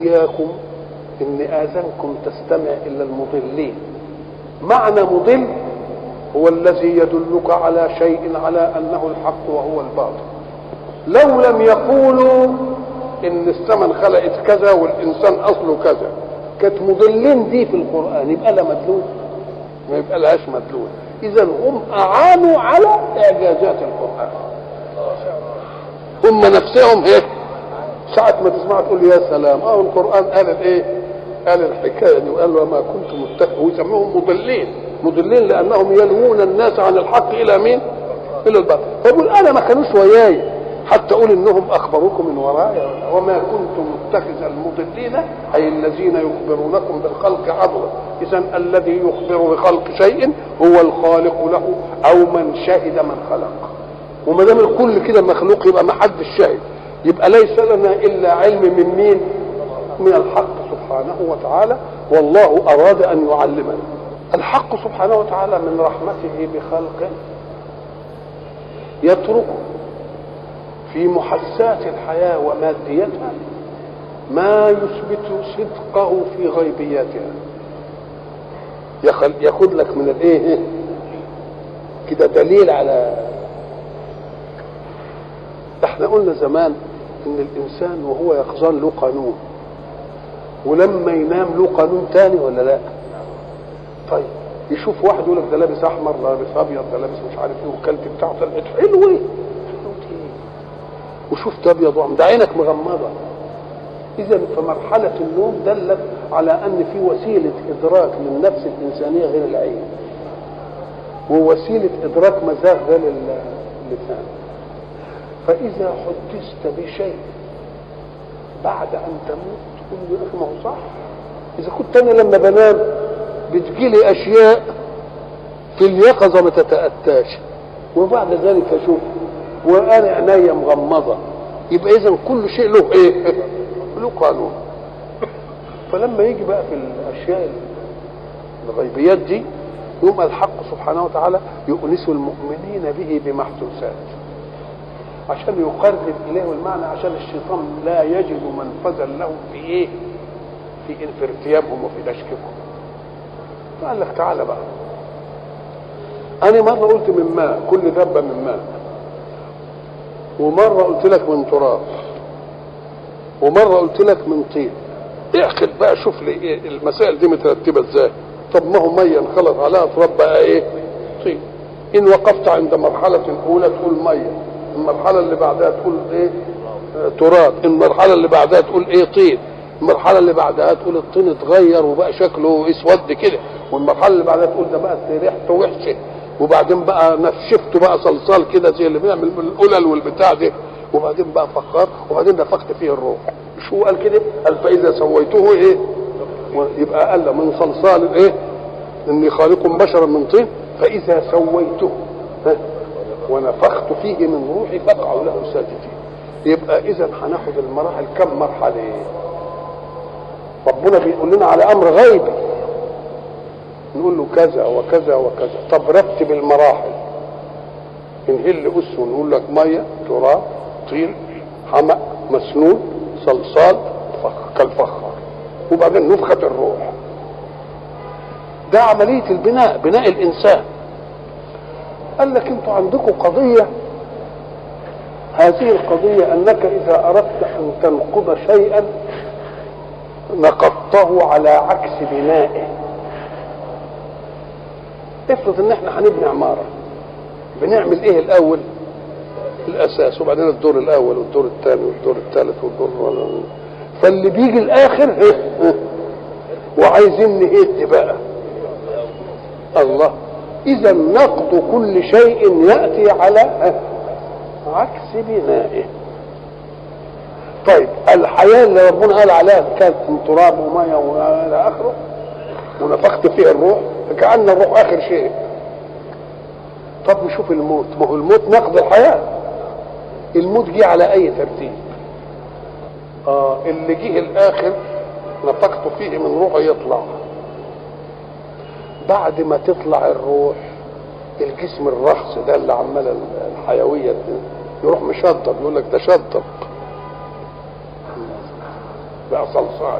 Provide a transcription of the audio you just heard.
إياكم إن آذنكم تستمع إلى المضلين معنى مضل هو الذي يدلك على شيء على أنه الحق وهو الباطل لو لم يقولوا إن السمن خلقت كذا والإنسان أصله كذا كانت مضلين دي في القرآن يبقى لها مدلول ما يبقى لهاش مدلول إذا هم أعانوا على إعجازات القرآن هم نفسهم هيك ساعة ما تسمع تقول يا سلام اه القرآن قال الايه؟ قال الحكاية دي وقال وما كنت متخذ ويسموهم مضلين مضلين لأنهم يلوون الناس عن الحق إلى مين؟ إلى الباطل فيقول أنا ما كانوش وياي حتى أقول إنهم أخبروكم من ورايا وما كنت متخذ المضلين أي الذين يخبرونكم بالخلق عضوا إذا الذي يخبر بخلق شيء هو الخالق له أو من شهد من خلق وما دام الكل كده مخلوق يبقى ما حدش شاهد يبقى ليس لنا الا علم من مين من الحق سبحانه وتعالى والله اراد ان يعلمنا الحق سبحانه وتعالى من رحمته بخلقه يترك في محسات الحياه وماديتها ما يثبت صدقه في غيبياتها ياخذ لك من الايه كده دليل على احنا قلنا زمان ان الانسان وهو يقظان له قانون ولما ينام له قانون تاني ولا لا طيب يشوف واحد يقول لك ده لابس احمر ده لابس ابيض ده لابس مش عارف ايه والكلت بتاعه طلعت حلوه وشفت ابيض وعم ده عينك مغمضه اذا فمرحله النوم دلت على ان في وسيله ادراك للنفس الانسانيه غير العين ووسيله ادراك مزاج غير اللسان فإذا حدثت بشيء بعد أن تموت تقول له يا أخي ما هو صح إذا كنت أنا لما بنام بتجيلي أشياء في اليقظة ما تتأتاش وبعد ذلك أشوف وأنا عينيا مغمضة يبقى إذا كل شيء له إيه؟ له قانون فلما يجي بقى في الأشياء الغيبيات دي يوم الحق سبحانه وتعالى يؤنس المؤمنين به بمحسوسات عشان يقرب اليه المعنى عشان الشيطان لا يجد منفذا له في ايه؟ في في ارتيابهم وفي دشكهم. فقال لك تعالى بقى. أنا مرة قلت من ماء كل دبة من ماء. ومرة قلت لك من تراب. ومرة قلت لك من طين. اعقل بقى شوف لي إيه المسائل دي مترتبة ازاي. طب ما هو مية انخلط عليها تراب بقى ايه؟ طين. إن وقفت عند مرحلة أولى تقول مية. المرحلة اللي بعدها تقول ايه تراب المرحلة اللي بعدها تقول ايه طين المرحلة اللي بعدها تقول الطين اتغير وبقى شكله اسود كده والمرحلة اللي بعدها تقول ده بقى ريحته وحشة وبعدين بقى نشفته بقى صلصال كده زي اللي بيعمل القلل والبتاع ده وبعدين بقى فخار وبعدين نفخت فيه الروح مش هو قال كده قال فإذا سويته ايه يبقى قال من صلصال ايه اني خالق بشرا من طين فإذا سويته ها ونفخت فيه من روحي فاقعوا له ساجدين يبقى اذا هناخد المراحل كم مرحله ربنا بيقول لنا على امر غيبي نقول له كذا وكذا وكذا طب رتب المراحل نهل أس ونقول لك ميه تراب طين حمأ مسنون صلصال فخ كالفخار وبعدين نفخة الروح ده عملية البناء بناء الإنسان قال لك انتوا عندكم قضية هذه القضية أنك إذا أردت أن تنقض شيئا نقضته على عكس بنائه افرض ان احنا هنبني عمارة بنعمل ايه الأول الأساس وبعدين الدور الأول والدور الثاني والدور الثالث والدور فاللي بيجي الآخر وعايزين نهد بقى الله اذا نقض كل شيء ياتي على عكس بنائه طيب الحياه اللي ربنا قال عليها كانت من تراب وميه والى اخره ونفخت فيها الروح فكأن الروح اخر شيء طب نشوف الموت ما هو الموت نقض الحياه الموت جه على اي ترتيب اه اللي جه الاخر نفخت فيه من روحه يطلع بعد ما تطلع الروح الجسم الرخص ده اللي عمال الحيويه دي يروح مشطب يقول لك ده شطب بقى صلصال